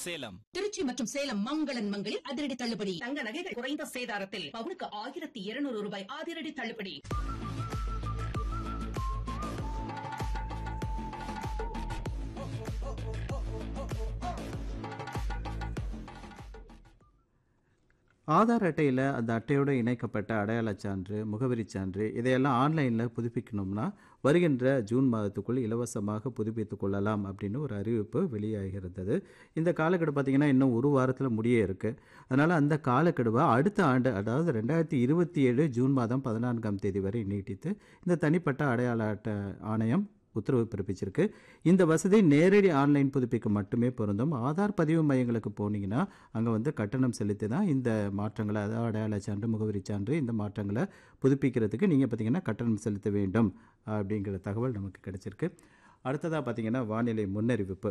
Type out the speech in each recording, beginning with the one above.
சேலம் திருச்சி மற்றும் சேலம் மங்களன் மங்களில் அதிரடி தள்ளுபடி தங்க நகைகள் குறைந்த சேதாரத்தில் பவுனுக்கு ஆயிரத்தி இருநூறு ரூபாய் அதிரடி தள்ளுபடி ஆதார் அட்டையில் அந்த அட்டையோடு இணைக்கப்பட்ட அடையாளச் சான்று முகவரிச் சான்று இதையெல்லாம் ஆன்லைனில் புதுப்பிக்கணும்னா வருகின்ற ஜூன் மாதத்துக்குள் இலவசமாக புதுப்பித்துக் கொள்ளலாம் அப்படின்னு ஒரு அறிவிப்பு வெளியாகிருந்தது இந்த காலக்கெடு பார்த்திங்கன்னா இன்னும் ஒரு வாரத்தில் முடிய இருக்குது அதனால் அந்த காலக்கெடுவை அடுத்த ஆண்டு அதாவது ரெண்டாயிரத்தி இருபத்தி ஏழு ஜூன் மாதம் பதினான்காம் தேதி வரை நீட்டித்து இந்த தனிப்பட்ட அடையாள அட்டை ஆணையம் உத்தரவு பிறப்பிச்சிருக்கு இந்த வசதி நேரடி ஆன்லைன் புதுப்பிக்க மட்டுமே பொருந்தும் ஆதார் பதிவு மையங்களுக்கு போனீங்கன்னா அங்கே வந்து கட்டணம் செலுத்தி தான் இந்த மாற்றங்களை அதாவது அடையாள சான்று முகவரி சான்று இந்த மாற்றங்களை புதுப்பிக்கிறதுக்கு நீங்கள் பார்த்தீங்கன்னா கட்டணம் செலுத்த வேண்டும் அப்படிங்கிற தகவல் நமக்கு கிடைச்சிருக்கு அடுத்ததாக பார்த்தீங்கன்னா வானிலை முன்னறிவிப்பு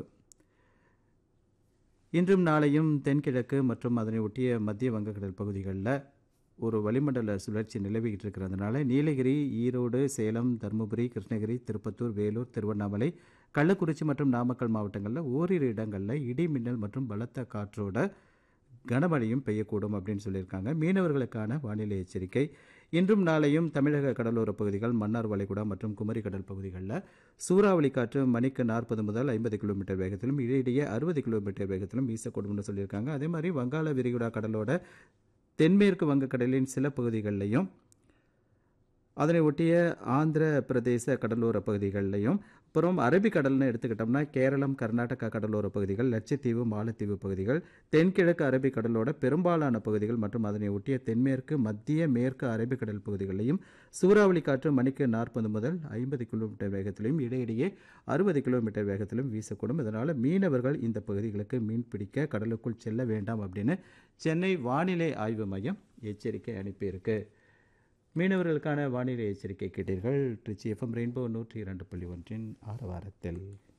இன்றும் நாளையும் தென்கிழக்கு மற்றும் அதனை ஒட்டிய மத்திய வங்கக்கடல் பகுதிகளில் ஒரு வளிமண்டல சுழற்சி நிலவிக்கிட்டு இருக்கிறதுனால நீலகிரி ஈரோடு சேலம் தருமபுரி கிருஷ்ணகிரி திருப்பத்தூர் வேலூர் திருவண்ணாமலை கள்ளக்குறிச்சி மற்றும் நாமக்கல் மாவட்டங்களில் ஓரிரு இடங்களில் இடி மின்னல் மற்றும் பலத்த காற்றோட கனமழையும் பெய்யக்கூடும் அப்படின்னு சொல்லியிருக்காங்க மீனவர்களுக்கான வானிலை எச்சரிக்கை இன்றும் நாளையும் தமிழக கடலோர பகுதிகள் மன்னார் வளைகுடா மற்றும் குமரி கடல் பகுதிகளில் சூறாவளி காற்று மணிக்கு நாற்பது முதல் ஐம்பது கிலோமீட்டர் வேகத்திலும் இடையிடையே அறுபது கிலோமீட்டர் வேகத்திலும் வீசக்கூடும்னு சொல்லியிருக்காங்க அதே மாதிரி வங்காள விரிகுடா கடலோட தென்மேற்கு வங்கக்கடலின் சில பகுதிகளிலையும் அதனை ஒட்டிய ஆந்திர பிரதேச கடலோர பகுதிகளிலையும் அப்புறம் அரபிக்கடல்னு எடுத்துக்கிட்டோம்னா கேரளம் கர்நாடகா கடலோர பகுதிகள் லட்சத்தீவு மாலத்தீவு பகுதிகள் தென்கிழக்கு அரபிக்கடலோட பெரும்பாலான பகுதிகள் மற்றும் அதனை ஒட்டிய தென்மேற்கு மத்திய மேற்கு அரபிக்கடல் பகுதிகளிலையும் சூறாவளி காற்று மணிக்கு நாற்பது முதல் ஐம்பது கிலோமீட்டர் வேகத்திலும் இடையிடையே அறுபது கிலோமீட்டர் வேகத்திலும் வீசக்கூடும் இதனால் மீனவர்கள் இந்த பகுதிகளுக்கு மீன் பிடிக்க கடலுக்குள் செல்ல வேண்டாம் அப்படின்னு சென்னை வானிலை ஆய்வு மையம் எச்சரிக்கை அனுப்பியிருக்கு மீனவர்களுக்கான வானிலை எச்சரிக்கை கேட்டீர்கள் திருச்சி எஃப்எம் ரெயின்போ நூற்றி இரண்டு புள்ளி ஒன்றின் ஆரவாரத்தில்